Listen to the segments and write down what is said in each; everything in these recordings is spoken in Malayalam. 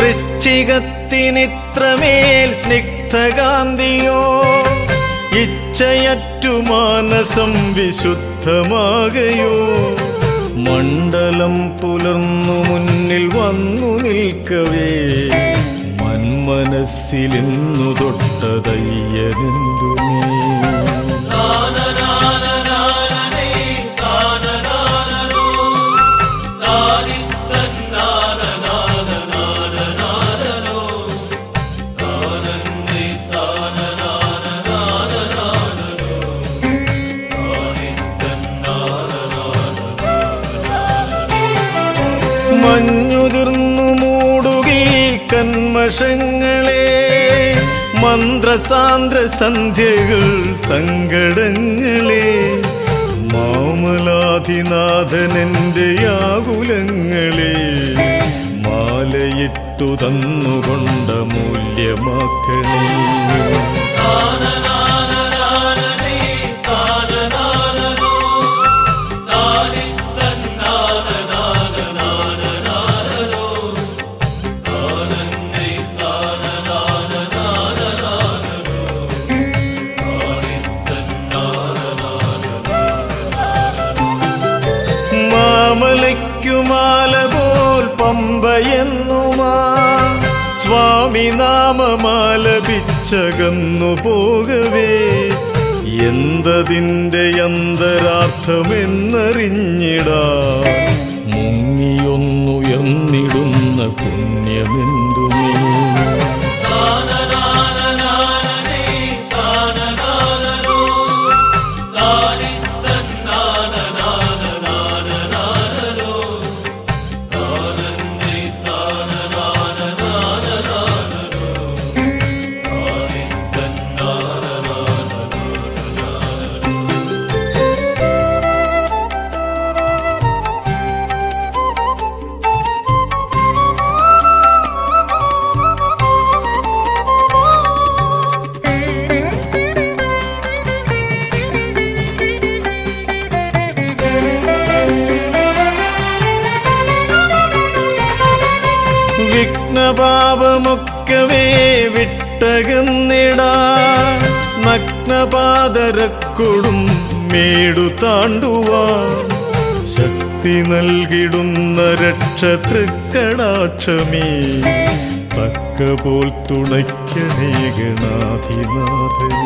വൃശ്ചികത്തിനിത്രമേൽ സ്നിഗ്ധകാന്തിയോ ഇച്ഛയറ്റു മാനസം വിശുദ്ധമാകയോ മണ്ഡലം പുലർന്നു മുന്നിൽ വന്നു നിൽക്കവേ മന്മനസ്സിലിന്നു തൊട്ടതയ്യനെന്തുമേ മഞ്ഞുതിർന്നു മൂടുകീ കന്മഷങ്ങളെ മന്ത്രസാന്ദ്ര സന്ധ്യകൾ സങ്കടങ്ങളെ മാമലാധിനാഥനെന്റെ യാകുലങ്ങളെ മാലയിട്ടു തന്നുകൊണ്ട മൂല്യമാക്കണേ മാമലയ്ക്കുമാല പോൽ പമ്പയെന്നുമാ സ്വാമി നാമമാലപിച്ചകന്നു പോകവേ എന്തതിൻ്റെ അന്തരാർത്ഥമെന്നറിഞ്ഞിടാ മുങ്ങിയൊന്നുയർന്നിടുന്ന പുണ്യമെന്തുമേ വിഘ്നപാപമൊക്കവേ വിട്ടകന്നിടാ നഗ്നപാതരക്കൊടും മേടു താണ്ടുവാ ശക്തി നൽകിടുന്ന രക്ഷ തൃക്കടാക്ഷമേ തക്കപോൽ തുണയ്ക്കണേ ഗണാധിനാഥനേ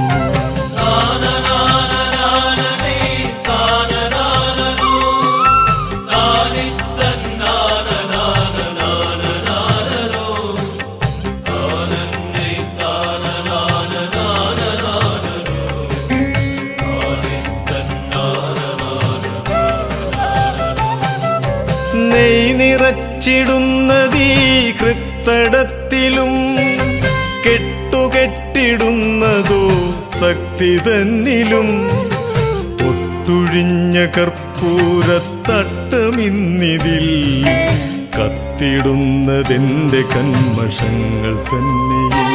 നെയ് നിറച്ചിടുന്നതീ ഹൃത്തടത്തിലും കെട്ടുകെട്ടിടുന്നതോ ശക്തി തന്നിലും തൊട്ടുഴിഞ്ഞ കർപ്പൂരത്തട്ടമിന്നിതിൽ കത്തിടുന്നതെന്റെ കന്മഷങ്ങൾ തന്നെയും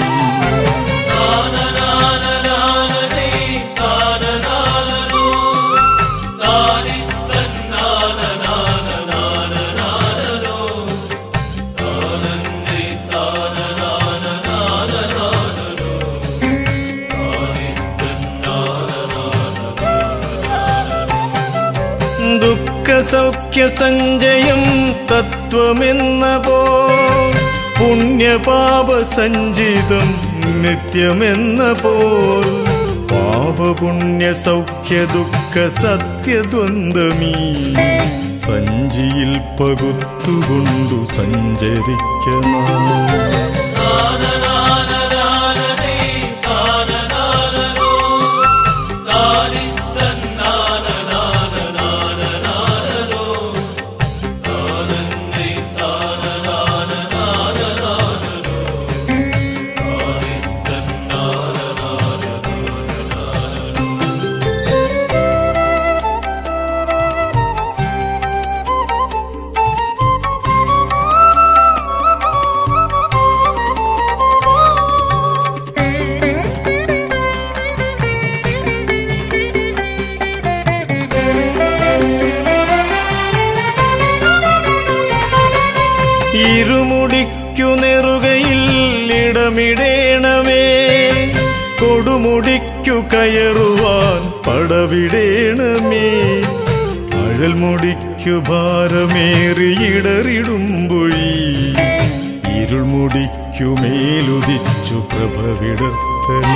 ദുഃഖസൗഖ്യ സഞ്ചയം തത്വമെന്ന പോ പുണ്യപാപ സഞ്ചിതം നിത്യമെന്ന പോൽ പാപപുണ്യ സൗഖ്യ ദുഃഖ സത്യദ്വന്ദ്വമീ സഞ്ചിയിൽ പകുത്തുകൊണ്ടു സഞ്ചരിക്കണം എനിക്കു നെറുകയിൽ ഇടമിടേണമേ കൊടുമുടിക്കു കയറുവാൻ പടവിടേണമേ അഴൽമുടിക്കു ഭാരമേറിയിടറിടുമ്പൊഴി ഇരുൾമുടിക്കു മേലുദിച്ചു പ്രഭവിടത്തനേ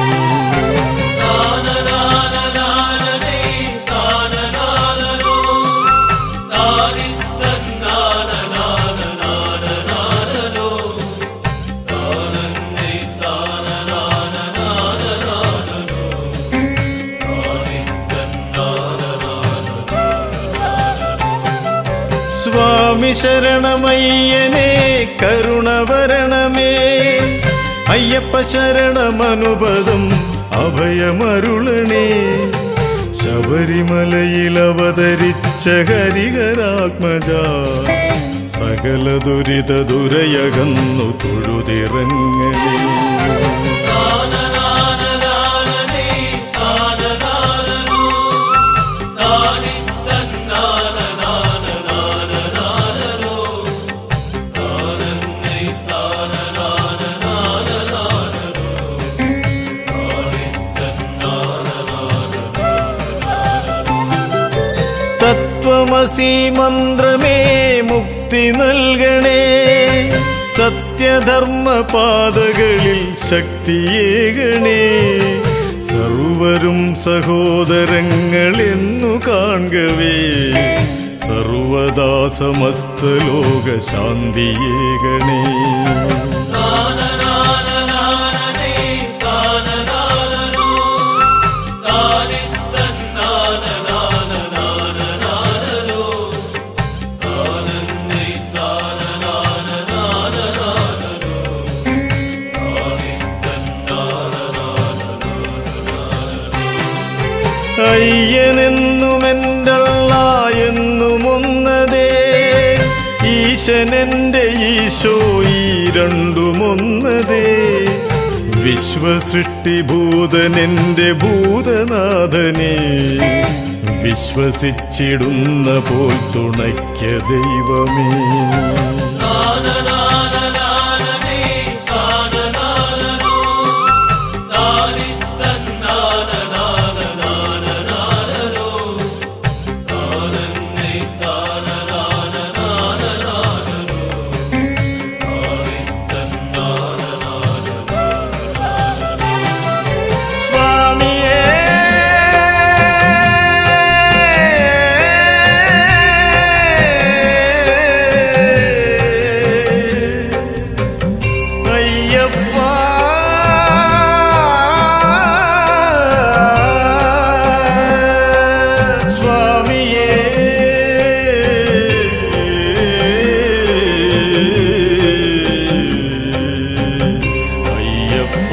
സ്വാമി ശരണമയ്യനേ കരുണവരണമേ അയ്യപ്പ ശരണമനുപദം അഭയമരുളണേ ശബരിമലയിൽ അവതരിച്ച ഹരിഹരാത്മജ സകല ദുരിത ദുരയകന്നു തൊഴുതിറങ്ങണേ തത്വമസി മന്ത്രമേ മുക്തി നൽകണേ സത്യധർമ്മ പാതകളിൽ ശക്തിയേകണേ സർവരും സഹോദരങ്ങളെന്നു കാണുകവേ സർവദാ സമസ്ത ലോക ശാന്തിയേകണേ അയ്യനെന്നുമെൻ്റള്ള എന്നുമൊന്നതേ ഈശനെന്റെ ഈശോ ഈ രണ്ടുമൊന്നതേ വിശ്വസൃഷ്ടിഭൂതനെന്റെ ഭൂതനാഥനെ വിശ്വസിച്ചിടുന്ന പോൽ തുണയ്ക്ക ദൈവമേ സ്വാമിയേ അയ്യപ്പ സ്വാമിയേ അയ്യപ്പ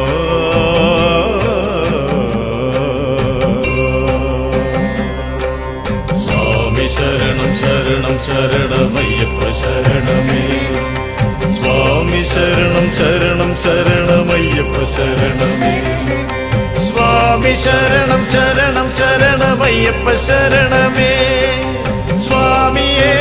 സ്വാമി ശരണം ശരണം ശരണമയ്യപ്പ ശരണമേ സ്വാമി ശരണം ശരണം ശരണമയ്യപ്പ ശരണമേ സ്വാമി ശരണം ശരണം ശരണമയ്യപ്പ ശരണമേ സ്വാമിയേ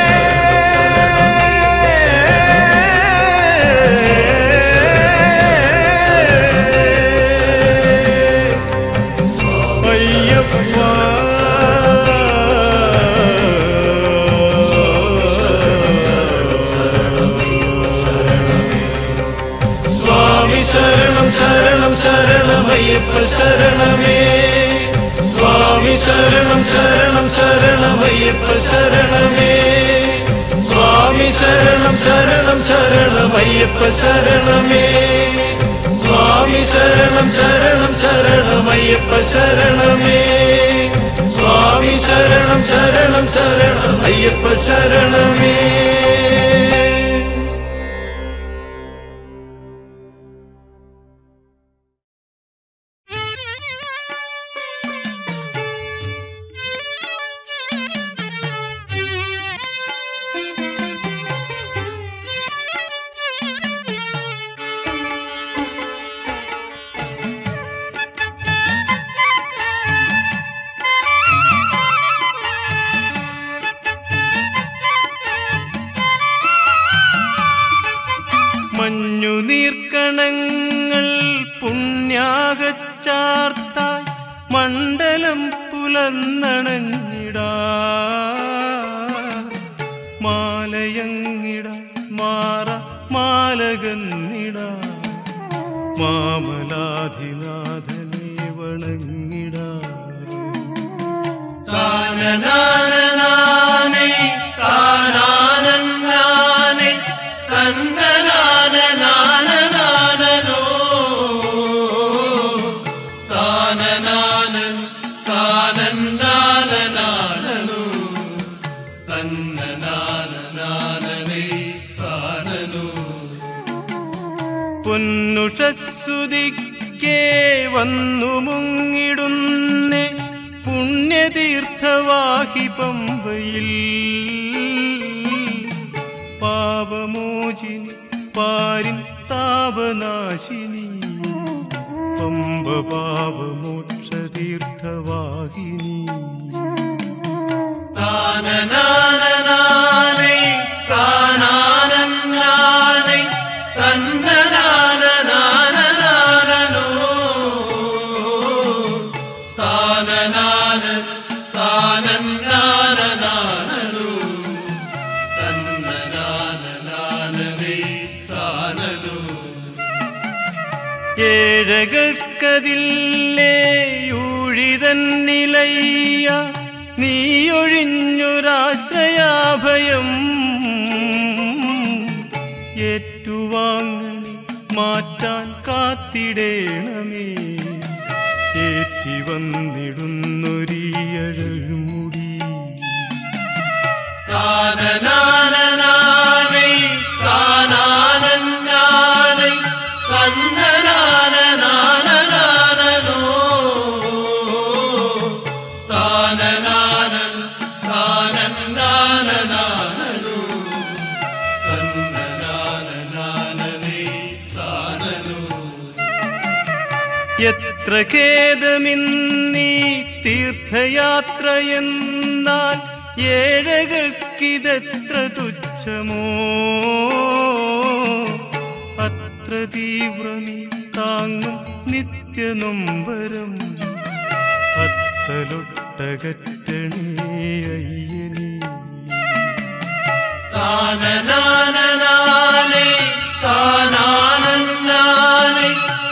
സ്വാമി ശരണം ശരണം ശരണമയ്യപ്പ ശരണമേ സ്വാമി ശരണം ശരണം ശരണമയ്യപ്പ ശരണമേ സ്വാമി ശരണം ശരണം ശരണമയ്യപ്പ ശരണമേ സ്വാമി ശരണം ശരണം ശരണമയ്യപ്പ ശരണമേ സ്വാമി ശരണം ശരണം ശരണം അയ്യപ്പ ശരണമേ Thank you. മഞ്ഞുനീർക്കണങ്ങൾ പുണ്യാകച്ചാർത്തായി മണ്ഡലം പുലർന്നണഞ്ഞിടാ മാലയങ്ങിട മാറ മാലകന്നിട മാമലാധിനാഥനെ വണങ്ങിടാ താനനാനനാനേ താനാനന്നാനേ തന്നനാനനാനനാനനോ താനനാനൻ താനന്നാനനാനനോ തന്നനാനനാനനേ താനനോ പൊന്നുഷസ്തുതിക്കേ വന്നു മുങ്ങിടുന്നേ പുണ്യതീർത്ഥവാഹി പമ്പയിൽ പാപമോചിനി പാരിൻ താപനാശിനി പമ്പ പാപമോക്ഷതീർത്ഥവാഹിനി താനനാനനാനേ താനാനന്നാനേ തന്നനാനനാനനാനനോ താനനാനൻ താനന്നാനനാനനോ തന്നനാനനാനനേ താനനോ ഏഴകൾക്കതില്ലേയൂഴിതന്നിലയ്യ നീയൊഴിഞ്ഞൊരാശ്രയാഭയം ഏറ്റുവാങ്ങണി മാറ്റാൻ കാത്തിടേണമേ ഏറ്റി വന്നിടുന്നൊരീയഴമുടി താനനാനനാനേ താനാനന്നാനേ തന്നനാനനാനനാനനോ താനനാനൻ താനന്നാനനാനനോ തന്നനാനനാനനേ താനനോ എത്ര ഖേദമിന്നീ തീർത്ഥയാത്രയെന്നാൽ ഏഴകൾക്കിതെത്ര തുച്ഛമോ അത്ര തീവ്രമീ താങ്ങും നിത്യനൊമ്പരം അത്തലൊട്ടകറ്റണേ അയ്യനീ താനനാനനാനേ താനാനന്നാനേ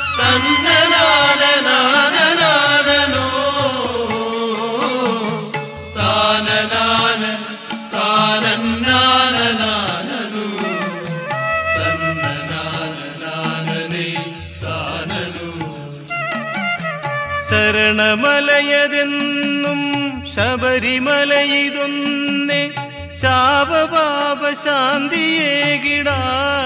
തന്നനാനനാനനാനനോ താനനാനൻ താനന്നാനനാനനോ തന്നനാനനാനനേ താനനോ ശരണമലയതെന്നും ശബരിമലയിതൊന്നേ ശാപപാപ ശാന്തിയേകിടാ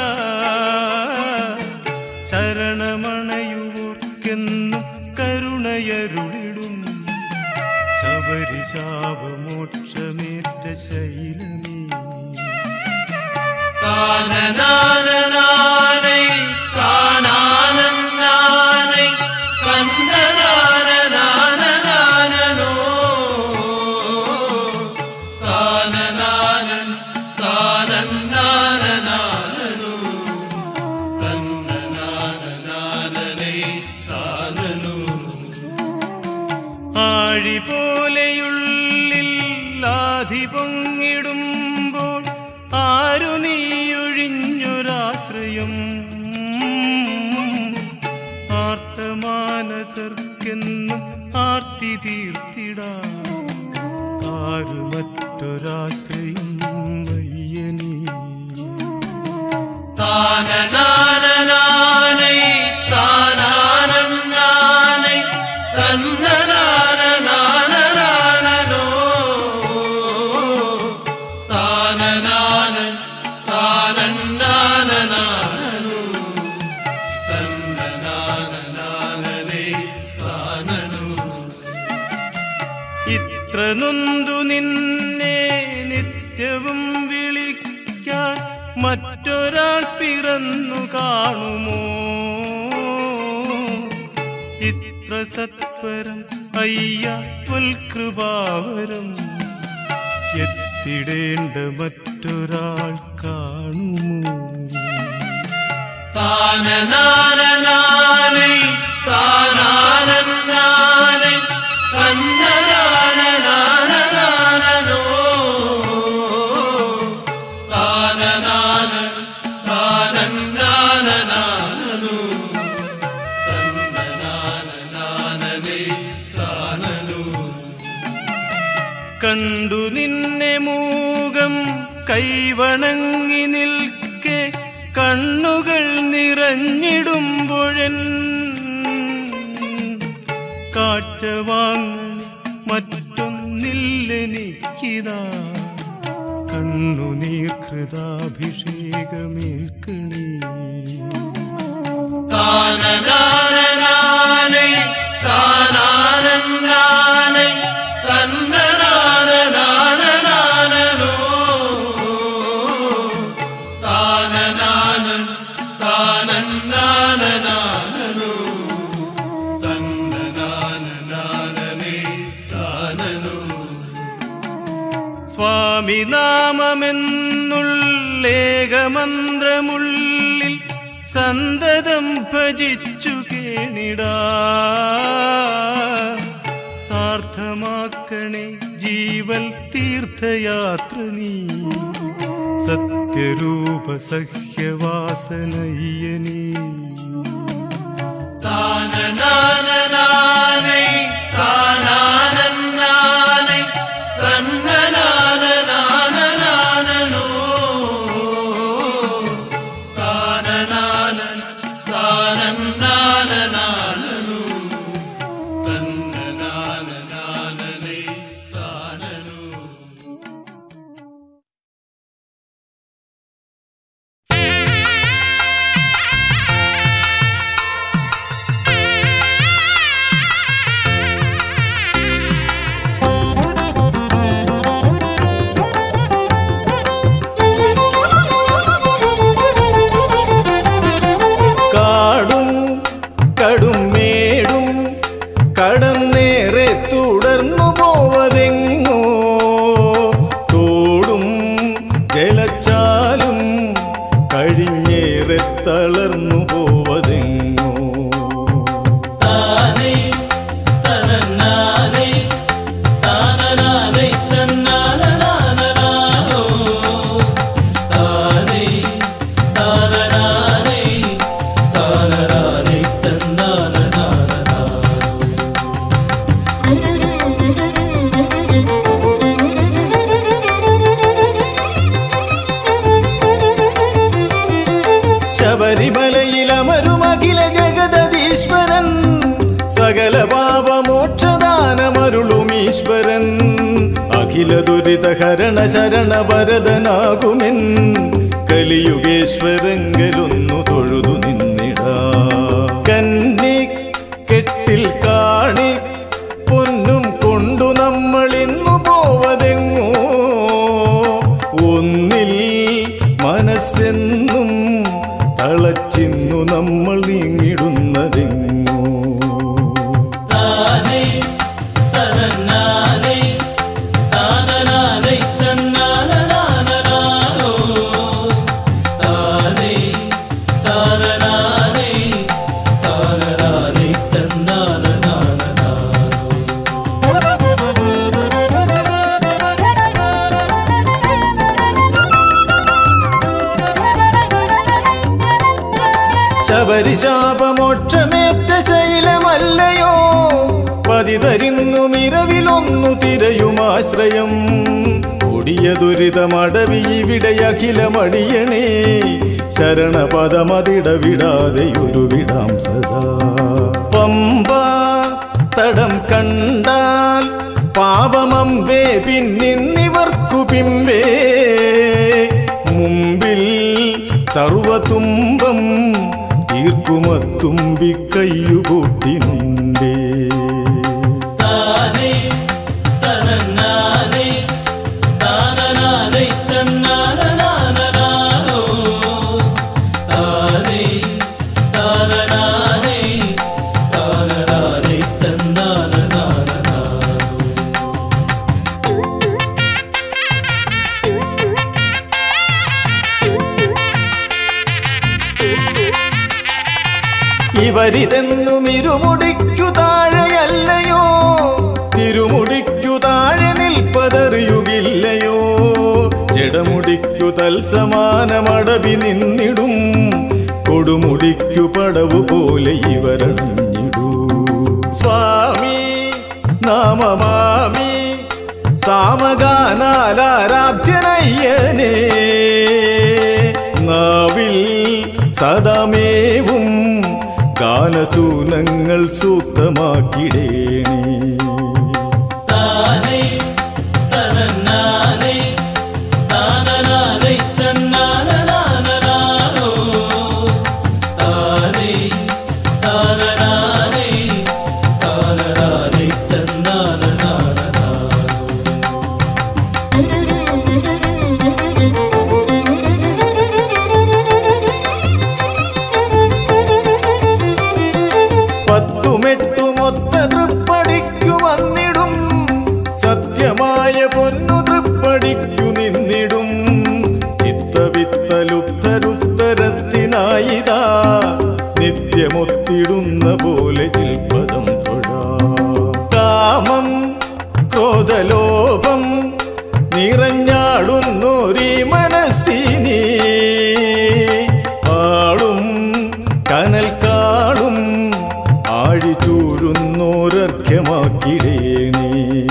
ശരണമണയുവോർക്കെന്നും കരുണയരുളിടും ശബരി ശാപമോക്ഷമേറ്റ ശൈലമേ താനനാനനാനേ താനാനന്നാനേ തന്നനാനനാനനാനനോ താനനാനൻ താനന്നാനനാനനോ തന്നനാനനാനനേ താനനോ ആഴി പോലെയുള്ളിൽ ആധി പൊങ്ങിടുമ്പോൾ ആരു നീയൊഴിഞ്ഞൊരാശ്രയം ആർത്തമാനസർക്കെന്നും ആർത്തി തീർത്തിടാ ആരു മറ്റൊരാശ്രയം അയ്യനീ താനനാനനാനേ താനാനന്നാനേ തന്നനാനനാനനാനനോ താനനാനൻ താനന്നാനനാനനോ തന്നനാനനാനനേ താനനോ ഇത്ര നൊന്തു നിന്നെ നിത്യവും വിളിക്കാൻ മറ്റൊരാൾ പിറന്നു കാണുമോ ഇത്ര സത്വരം അയ്യ കൃപാവരം എത്തിടേണ്ട മറ്റൊരാൾ കാണുമോ താനനാനനാനൈ താനാനനാനൈ തന്നനാനനാനനാനനോ താനനാന താനന്നാനനാനനോ തന്നനാനനാനനൈ താനനോ കണ്ടു നിന്നെ മൂകം കൈവണങ്ങി നിൽക്കെ കണ്ണുകൾ നിറഞ്ഞിടുമ്പോഴൻ കാഴ്ച വാങ്ങി മറ്റൊന്നില്ലെനിക്കിതാ കണ്ണുനീർ കൃതാഭിഷേകമേൽക്കണേ താനനാനനാനൈ താനാനനാനൈ തന്നനാനനാനനാനനോ താനനാനൻ താനന്നാനനാനനോ തന്നനാനനാനനൈ താനനോ സ്വാമി നാമമെന്നുള്ളേകമന്ത്രമുള്ളിൽ സന്തതം ഭജിച്ചു കേണിടാ സാർത്ഥമാക്കണേ ജീവൽ തീർത്ഥയാത്ര നീ സത്യരൂപ സഹ്യവാസനയ്യനീ താനനാനനാനൈ താനാനനാനൈ തന്നനാനനാനനാനനോ താനനാനന താനന്നാനനാനനോ തന്നനാനനാനനൈ താനനോ കാടും കടും മേടും കടന്നേറെ തുടർന്നു പോവതെങ്ങോ തോടും ജലച്ചാലും കഴിഞ്ഞേറെ തളർന്നു പോവതെങ്ങോ താനേ തനനാനേ താനനാനേ തന്നാനനാനനാനോ താനേ താനനാനേ താനനാനേ തന്നാനനാനനാനോ ശബരിമലയിലമരുമഖില ജഗദീശ്വരൻ സകല പാപമോക്ഷദാനമരുളും ഈശ്വരൻ അഖില ദുരിത ഹരണ ശരണ ഭരതനാകുമെൻ കലിയുഗേശ്വരങ്കലൊന്നു തൊഴുതു നിന്നിടാ കന്നി കെട്ടിൽ കാണി പൊന്നും കൊണ്ടു നമ്മൾ ഇന്നു പോവതെങ്ങോ ഒന്നിൽ മനസ്സെന്നും തളച്ചിന്നു നമ്മൾ നീങ്ങിടുന്നതെങ്ങോ താനേ തനനാനേ താനനാനേ തന്നാനനാനനാനോ താനേ താനനാനേ താനനാനേ തന്നാനനാനനാനോ ശബരിശാപമോക്ഷമേറ്റ ശൈലമല്ലയോ പതിതരിന്നു മിരവിലൊന്നു തിരയുമാശ്രയം കൊടിയ ദുരിതമടവി ഇവിടെ അഖിലമടിയണേ ശരണപദമതിടവിടാതെ ഒരു വിടാം സദാ പമ്പ തടം കണ്ടാൽ പാപമമ്പേ പിന്നിന്നിവർക്കു പിമ്പേ മുമ്പിൽ സർവതുമ്പം തീർക്കുമത്തുമ്പി കയ്യുകൂട്ടിനുണ്ടേ താനേ തനനാനേ താനനാനേ തന്നാനനാനനാനോ താനേ താനനാനേ താനനാനേ തന്നാനനാനനാനോ Thank you. ഇവരിതെന്നും ഇരുമുടിക്കു താഴെയല്ലയോ തിരുമുടിക്കു താഴെ നിൽപ്പതറിയുകില്ലയോ ജഡമുടിക്കു തൽസമാനമടവി നിന്നിടും കൊടുമുടിക്കു പടവു പോലെ ഇവരണിഞ്ഞിടൂ സ്വാമി നാമമാമി സാമഗാനാലാരാധ്യനയ്യനേ നാവിൽ സദാമേവും ഗാനസൂനങ്ങൾ സൂക്തമാക്കിടേണേ താനേ തനന്നാനേ താനനാനേ തന്നാനനാനനാനോ താനേ താനനാനേ താനനാനേ തന്നാനനാനനാനോ പത്തുമെട്ടുമൊത്ത തൃപ്പടിക്കു വന്നിടും സത്യമായ പൊന്നു തൃപ്പടിക്കു നിന്നിടും ചിത്തവിത്തലുത്തരുത്തരത്തിനായിതാ നിത്യമൊത്തിടുന്ന പോലെ ചിൽപദം തൊഴാം കാമം ക്രോധലോഭം നിറഞ്ഞാടുന്നൊരീ മനസ്സിനെ ആളും കനൽ കാളും ആഴിചൂരുന്നോരർഘ്യമാക്കിടേണേ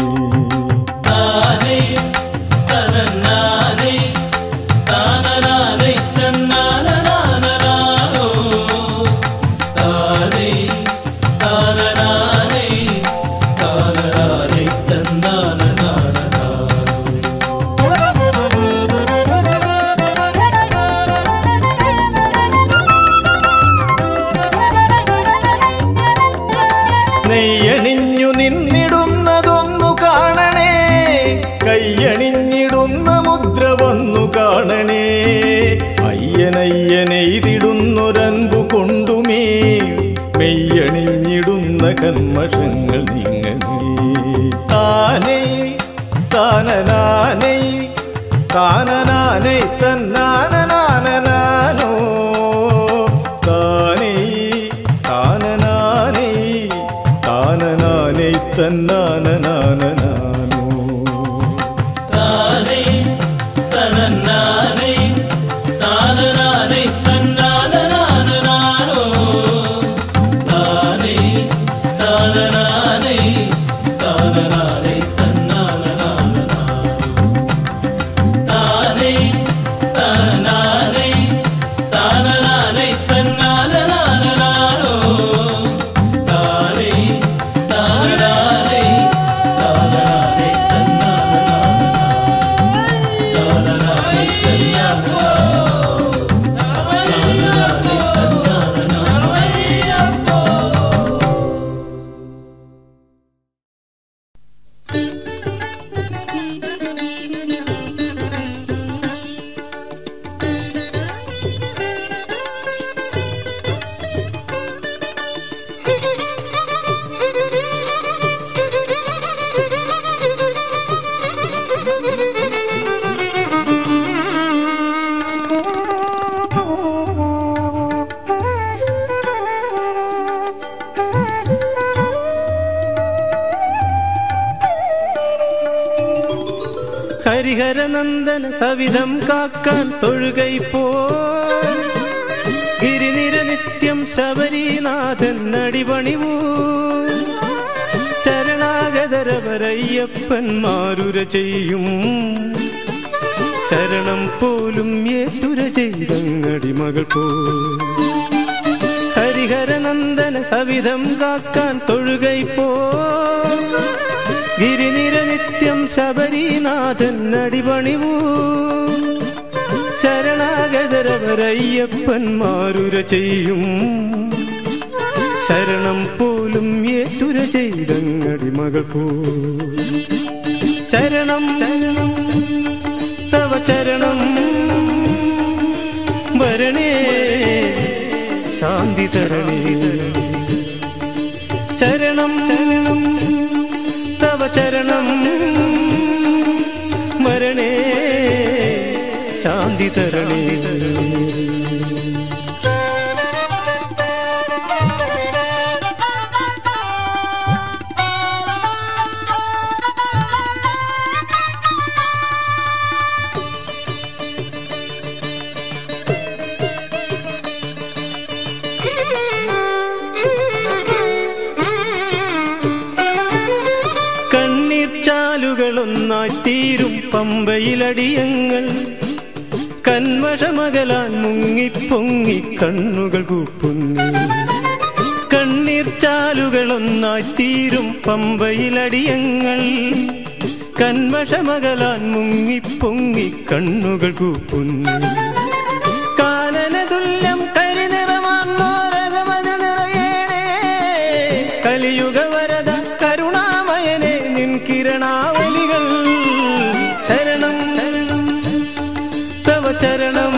താനേ തനന്നാനേ താനനാനേ തന്നാനനാനനാനോ താനേ താനനാനേ താനനാനേ തന്നാനനാനനാനോ നെയ്യണിഞ്ഞു നിന്നിടുന്നതൊന്നു കാണണേ കയ്യണിഞ്ഞിടുന്ന മുദ്ര വന്നു കാണണേ അയ്യനയ്യനെയ്തിടുന്നൊരൻപു കൊണ്ടുമേ മെയ്യണിഞ്ഞിടുന്ന കന്മഷങ്ങൾ നീങ്ങണേ താനേ താനനാനേ താനനാനേ തന്നാനനാനനാനോ താനേ താനനാനേ താനനാനേ തന്നാനനാനനാനോ താനേ തനന്നാനേ താനനാനേ തന്നാനനാനനാനോ താനേ താനനാനേ താനനാനേ തന്നാനനാനനാനോ താനേ തനനാനേ താനനാനേ തന്നാനനാനനാനോ താനേ താനനാനേ താനനാനേ തന്നാനനാനനാനോ താനനാനേ തന്നാനനാനോ താനനാനേ തന്നാനനാനോ ഹരിഹരനന്ദന സവിധം കാക്കാൻ തൊഴുകൈ പോ ഗിരിനിര നിത്യം ശബരിനാഥൻ അടിപണിവൂ ശരണാഗതരവരയ്യപ്പന്മാരുര ചെയ്യും ശരണം പോലും ഏറ്റുര ചെയ്തങ്ങടിമകൾ പോ ഹരിഹരനന്ദന സവിധം കാക്കാൻ തൊഴുകൈ പോ ഗിരിനിര നിത്യം ശബരിനാഥൻ അടിപണിവൂ ശരണാഗതരവരയ്യപ്പന്മാരുര ചെയ്യും ശരണം പോലും ഏറ്റുര ചെയ്തങ്ങടിമകൾ പോ ശരണം ശരണം തവ ചരണം വരണേ ശാന്തി തരണേ ശരണം ശരണം തവ ചരണം മരണേ ശാന്തി തരണേ കൺവശാലുകളൊന്നായി തീരും പമ്പയിലടിയങ്ങൾ കന്മഷമകലാൻ മുങ്ങിപ്പൊങ്ങി കണ്ണുകൾ കൂപ്പുന്നു കണ്ണീർ ചാലുകളൊന്നായി തീരും പമ്പയിലടിയങ്ങൾ കന്മഷമകലാൻ മുങ്ങിപ്പൊങ്ങി കണ്ണുകൾ കൂപ്പുന്നു കാനനതുല്യം കരിനിറമാർന്നോരകമതിൽ നിറയേണേ കലിയുഗ വരദ കരുണാമയനെ നിൻ കിരണാവലികൾ ശരണം ശരണം തവ ചരണം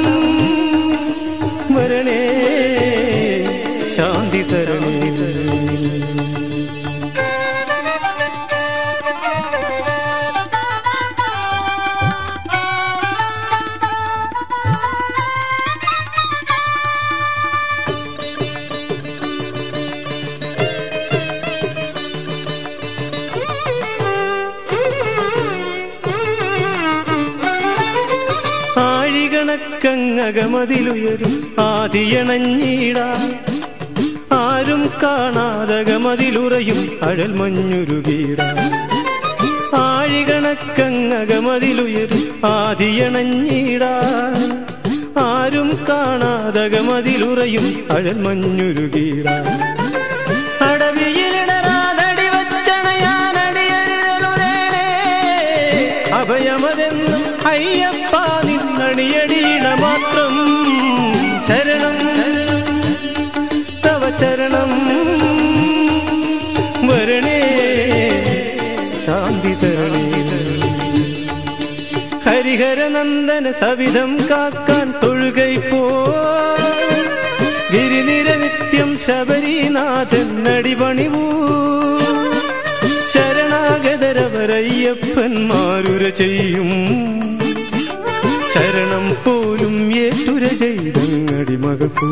വരണേ ശാന്തി തരണേ ആഴികണക്കങ്ങകമതിലുയരും ആദിയണഞ്ഞിട ആരും കാണാതകമതിലുറയും അഴൽ മഞ്ഞുരുകീട ആഴികണക്കങ്ങകമതിലുയരും ആദിയണഞ്ഞിട ആരും കാണാതകമതിലുറയും അഴൽ മഞ്ഞുരുകീട അടവിയിലിടരാതടി വച്ചണയാനടിയരുളേണേ അഭയമതെന്നും അയ്യപ്പ നിന്നടിയടിയിട മാത്രം ശരണം തവ ചരണം വരണേ ശാന്തി തരണേ ഹരിഹരനന്ദന സവിധം കാക്കാൻ തൊഴുകൈ പോ ഗിരിനിരനിത്യം ശബരിനാഥൻ നടിപണിവൂ ശരണാഗതരവരയ്യപ്പന്മാരുര ചെയ്യും ശരണം പോലും ഏറ്റുര ചെയ്തങ്ങടിമകപ്പൂ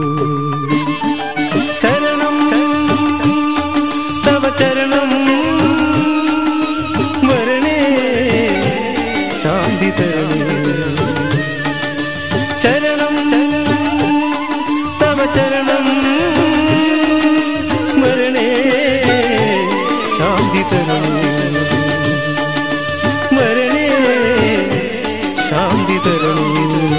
ശരണം തവ ചരണം വരണേ ശാന്തി തരണേ ശരണം തവ ചരണം വരണേ ശാന്തി തരണേ വരണേ ശാന്തി തരണേ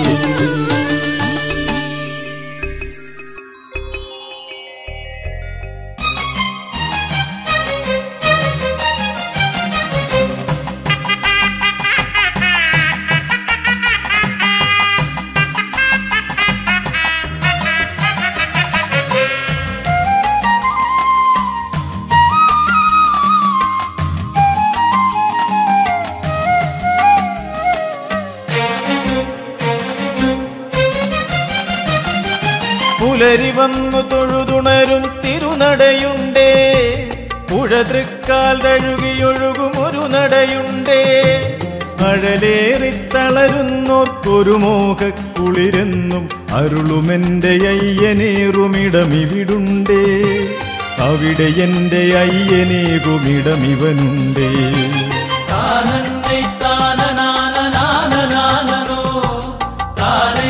പുലരി വന്നു തൊഴുതുണരും തിരുനടയുണ്ടേ പുഴതൃക്കാൽ തഴുകിയൊഴുകും ഒരു നടയുണ്ടേ അഴലേറി തളരുന്നോർക്കൊരു മോഹക്കുളിരെന്നും അരുളുമെന്റെ അയ്യനേറുമിടമിവിടുണ്ടേ അവിടെ എന്റെ അയ്യനേകുമിടമിവനുണ്ടേ താനന്നൈ താനനാനനാനനാനനോ. താനൈ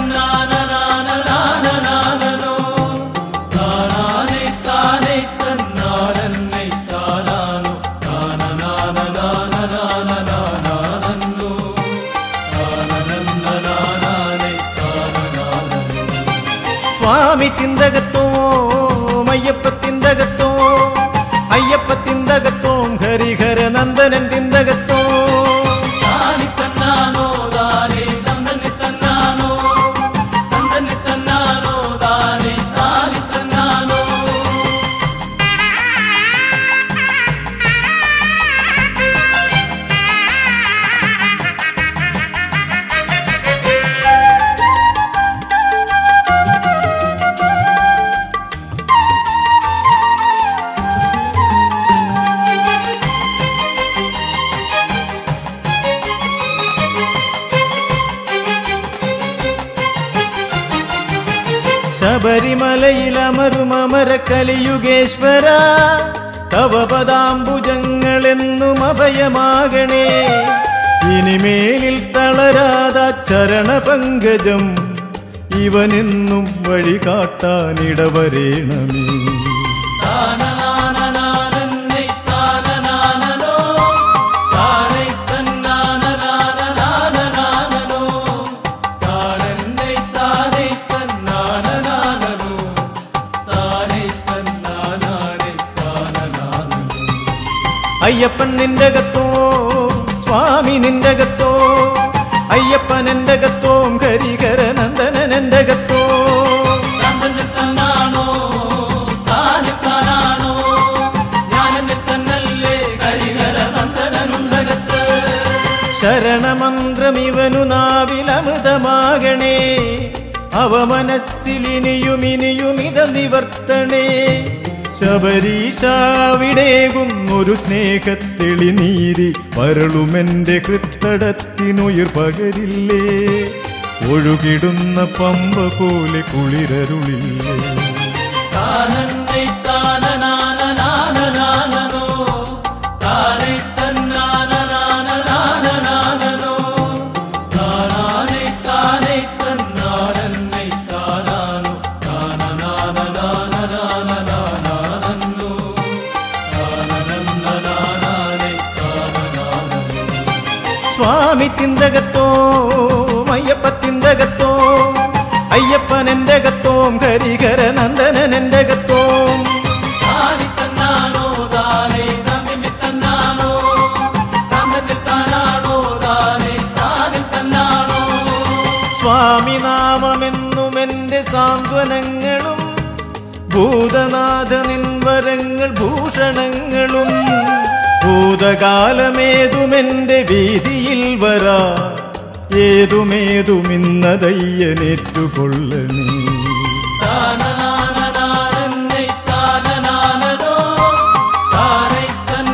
തന്നാനനാനനാനനാനനോ. താനാനൈ താനൈ തന്നാനന്നൈ താനാനോ. താനനാനനാനനാനനാനനോ. താനനന്നനാനാനൈ താനനാനനോ. സ്വാമി തിന്തകത്തോം അയ്യപ്പ തിന്തകത്തോം അയ്യപ്പ തിന്തകത്തോം ഹരിഹര നന്ദനൻ തിന്തകത്തോം താനി തന്നാനോ താനേ തന്നനി തന്നാനോ തന്നനി തന്നാനോ താനേ താനി തന്നാനോ ശബരിമലയിലമരുമര കലിയുഗേശ്വര തവ പദാംബുജങ്ങളെന്നും അഭയമാകണേ ഇനിമേലിൽ തളരാത ചരണ പങ്കജം ഇവനെന്നും വഴി കാട്ടാനിടവരേണമേ താനനാനനാനന്നൈ താനനാനനോ താന അയ്യപ്പൻ നിന്റെ അകത്തോ സ്വാമി നിന്റെ അകത്തോ അയ്യപ്പൻ എന്റെ അകത്തോം ഹരിഹര നന്ദനൻ എന്റെ അകത്തോ തന്നിൽ തന്നാണോ താനിൽ താനാണോ ഞാനെന്നിൽ തന്നല്ലേ ഹരിഹര നന്ദനുണ്ടകത്ത് ശരണമന്ത്രം ഇവനു നാവിലമൃതമാകണേ അവ മനസ്സിലിനിയും ഇനിയും ഇതം നിവർത്തണേ ശബരീശാവിടേകുന്നൊരു സ്നേഹത്തെളിനീരി വരളുമെന്റെ കൃത്തടത്തിനുയിർ പകരില്ലേ ഒഴുകിടുന്ന പമ്പ പോലെ കുളിരരുളില്ലേ താനന്നൈ താനനാനനാനനാനനോ താനൈ തന്നാനനാനനാനനാനനോ താനാനൈ താനൈ തന്നാനന്നൈ താനാനോ താനനാനനാനനാനനാനനോ താനനന്നനാനൈ താനനാനനോ സ്വാമി തിന്തകത്തോ അയ്യപ്പ തിന്തകത്തോ അയ്യപ്പൻ എന്റെ അകത്തോം ഹരിഹര നന്ദനൻ എന്റെ അകത്തോം താനി തന്നാനോ താനേ തന്നിൽ തന്നാനോ തന്നിൽ താനാണോ താനേ താനിൽ തന്നാണോ സ്വാമി നാമമെന്നും എന്റെ സാന്ത്വനങ്ങളും ഭൂതനാഥ നിൻവരങ്ങൾ ഭൂഷണങ്ങളും ഭൂതകാലമേതുമെന്റെ വീതിയിൽ വരാ ഏതുമേതുമിന്നതയ്യനേറ്റുകൊള്ളണേ താനനാനനാനന്നൈ താനനാനനോ താനൈ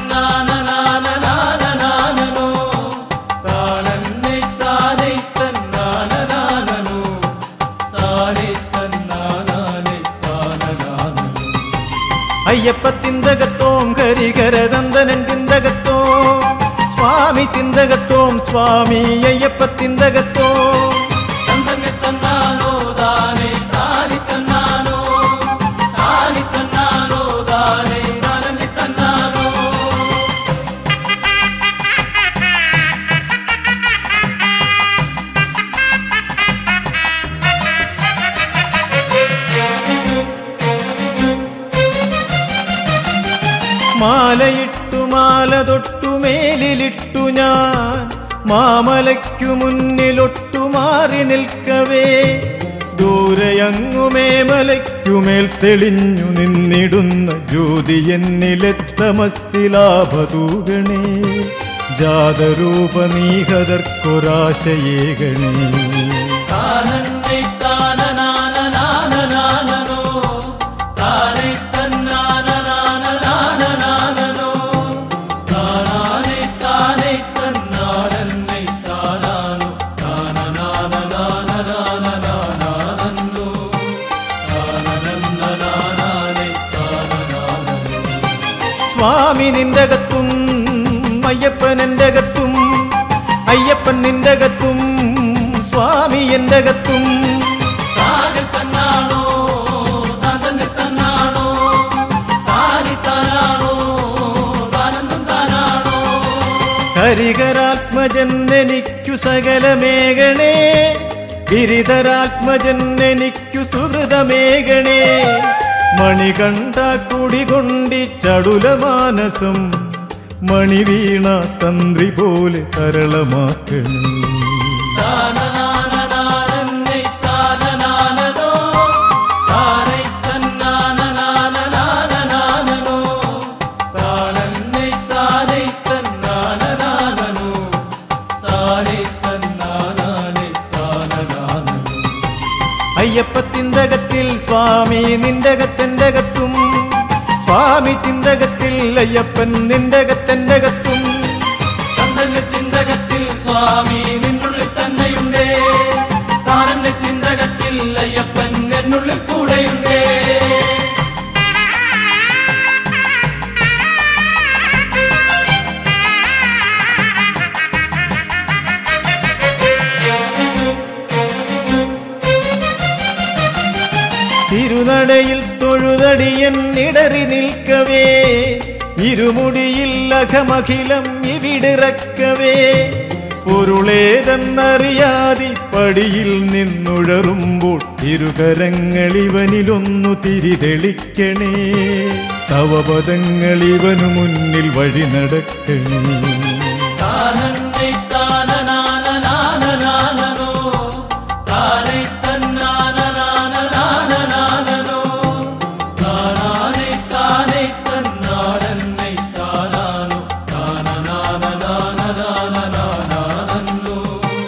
തന്നാനനാനനാനനാനനോ താനന്നൈ താനൈ തന്നാനനാനനോ താനൈ തന്നാനാനൈ താനനാനനോ അയ്യപ്പ തിന്തകത്തോം ഹരിഹര നന്ദനൻ തിന്തകത്തോ സ്വാമി തിന്തകത്തോം സ്വാമി അയ്യപ്പ തിന്തകത്തോ തന്തന്നെ തന്നാനോ താനേ താനി തന്നാനോ താനി തന്നാനോ താനേ താനന്നെ തന്നാനോ മാലയിട്ടു മാല തൊട്ടു മേലിലിട്ടു ഞാൻ മാമലയ്ക്കു മുന്നിലൊട്ടു മാറി നിൽക്കവേ ദൂരയങ്ങുമേ മലയ്ക്കുമേൽ തെളിഞ്ഞു നിന്നിടുന്ന ജ്യോതി എന്നിലെത്തമസ്സിലാഭതൂകണേ ജാതരൂപ നീഹതർക്കൊരാശയേകണേ താനന്നൈ താനനാനനാനനാനനോ താനൈ തന്നാനനാനനാനനാനനോ താനാനൈ താനൈ തന്നാനന്നൈ താനാനോ താനനാനനാനനാനനാനനോ താനനന്നനാനൈ താനനാനനോ സ്വാമി നിന്റെ അകത്തും അയ്യപ്പൻ എൻ്റെ അകത്തും അയ്യപ്പൻ നിന്റെ അകത്തും സ്വാമി എൻ്റെ അകത്തും താനിൽ തന്നാണോ താതന്നിൽ തന്നാണോ താനി താനാണോ താനെന്നും താനാണോ ഹരിഹരാത്മജൻ എനിക്കു സകലമേകണേ ഗിരിധരാത്മജൻ എനിക്കു സുഹൃതമേകണേ മണികണ്ഠ കുടികൊണ്ടി ചടുലമാനസം മണിവീണ തന്ത്രി പോലെ തരളമാക്കണേ താനനാനനാനന്നൈ താനനാനനോ താനൈ തന്നാനനാനനാനനാനനോ താനന്നൈ താനൈ തന്നാനനാനനോ താനൈ തന്നാനാനൈ താനനാനനോ അയ്യപ്പ തിന്തകത്തിൽ സ്വാമി നിന്റെ അകത്തെന്റെ അകത്തും സ്വാമി തിന്തകത്തിൽ അയ്യപ്പൻ നിന്റെ അകത്തെന്റെ അകത്തും തന്തകത്തിന്തകത്തിൽ സ്വാമി നിന്നുള്ളിൽ തന്നെയുണ്ടേ താരന്റെ തിന്തകത്തിൽ അയ്യപ്പൻ എന്നുള്ളിൽ കൂടെയുണ്ടേ തിരുനടയിൽ തൊഴുതടിയൻ ഇടറി നിൽക്കവേ ഇരുമുടിയിൽ അഖമഖിലം ഇവിടിറക്കവേ പൊരുളേതെന്നറിയാതി പടിയിൽ നിന്നുഴറുമ്പോൾ ഇരുകരങ്ങളിവനിലൊന്നു തിരിതെളിക്കണേ തവപദങ്ങൾ ഇവനു മുന്നിൽ വഴി നടക്കണേ താനന്നെ താനനാനനാനനാനനോ. താനെ തന്നാനനാനനാനനാനനോ. താനാനെ താനെ തന്നാനന്നെ താനാനോ. താനനാനനാനനാനനാനനോ.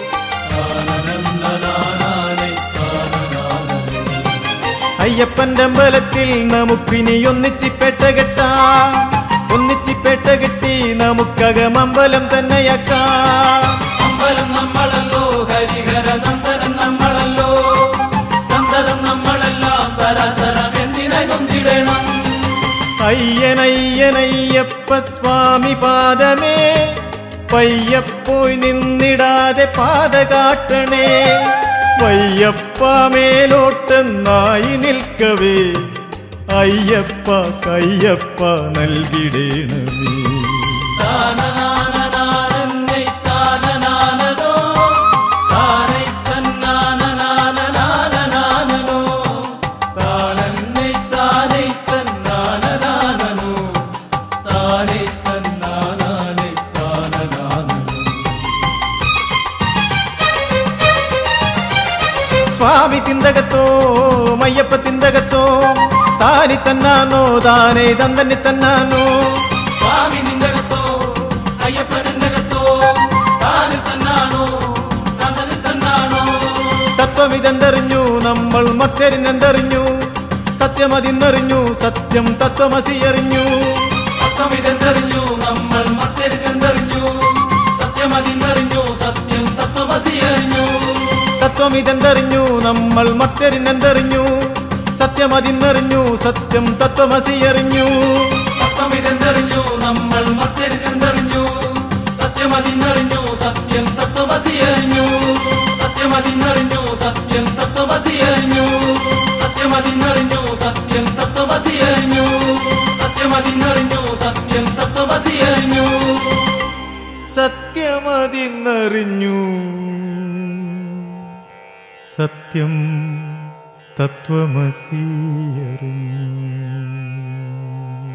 താനനന്നനാനാനെ താനനാനനോ. അയ്യപ്പന്റെ അമ്പലത്തിൽ നമുക്കിനി ഒന്നിച്ചിപ്പേട്ട കെട്ടാം ഒന്നിച്ചിപ്പേട്ട കെട്ടി നമുക്കകമമ്പലം തന്നെയാക്കാം അമ്പലം നമ്മളല്ലോ ഹരിഹര നന്ദനം നമ്മളല്ലോ സന്തതം നമ്മളെല്ലാം തരതരം എന്തിനെ കൊന്തിടണം അയ്യനയ്യനയ്യപ്പ സ്വാമി പാദമേ പയ്യപ്പോയി നിന്നിടാതെ പാത കാട്ടണേ വയ്യപ്പ മേലോട്ടെന്നായി നിൽക്കവേ അയ്യപ്പ കയ്യപ്പ നൽകിടേണമേ താനനാനനാനന്നെ താനനാനനോ. താനെ തന്നാനനാനനാനനാനനോ. താനന്നെ താനെ തന്നാനനാനനോ. താനെ തന്നാനാനെ താനനാനനോ. സ്വാമി തിന്തകത്തോ മയ്യപ്പ തിന്തകത്തോ താനി തന്നാനോ താനേ തന്തന്നെ തന്നാനോ സ്വാമി നിന്നകത്തോ അയ്യപ്പനെന്നകത്തോ താനിൽ തന്നാണോ തന്നിൽ തന്നാണോ തത്വമിതെന്തറിഞ്ഞു നമ്മൾ മറ്റരിനെന്തറിഞ്ഞു സത്യമതിന്നറിഞ്ഞു സത്യം തത്വമസി അറിഞ്ഞു സത്യം ഇതെന്തറിഞ്ഞു നമ്മൾ മറ്റെന്തെറിഞ്ഞു സത്യം അതിന്നറിഞ്ഞു സത്യം തത്വമസി അറിഞ്ഞു തത്വമിതെന്തറിഞ്ഞു നമ്മൾ മറ്റരിനെന്തറിഞ്ഞു സത്യമതിന്നറിഞ്ഞു സത്യം തത്വമസി അറിഞ്ഞു സത്യം ഇതെന്തറിഞ്ഞു നമ്മൾ മറ്റെന്തെറിഞ്ഞു സത്യം അതിന്നറിഞ്ഞു സത്യം തത്വമസി അറിഞ്ഞു സത്യം അതിന്നറിഞ്ഞു സത്യം തത്വമസി അറിഞ്ഞു സത്യം അതിന്നറിഞ്ഞു സത്യം തത്വമസി അറിഞ്ഞു സത്യം അതിന്നറിഞ്ഞു സത്യം തത്വമസി അറിഞ്ഞു സത്യമതിന്നറിഞ്ഞു സത്യം തത്വമസി അറിഞ്ഞു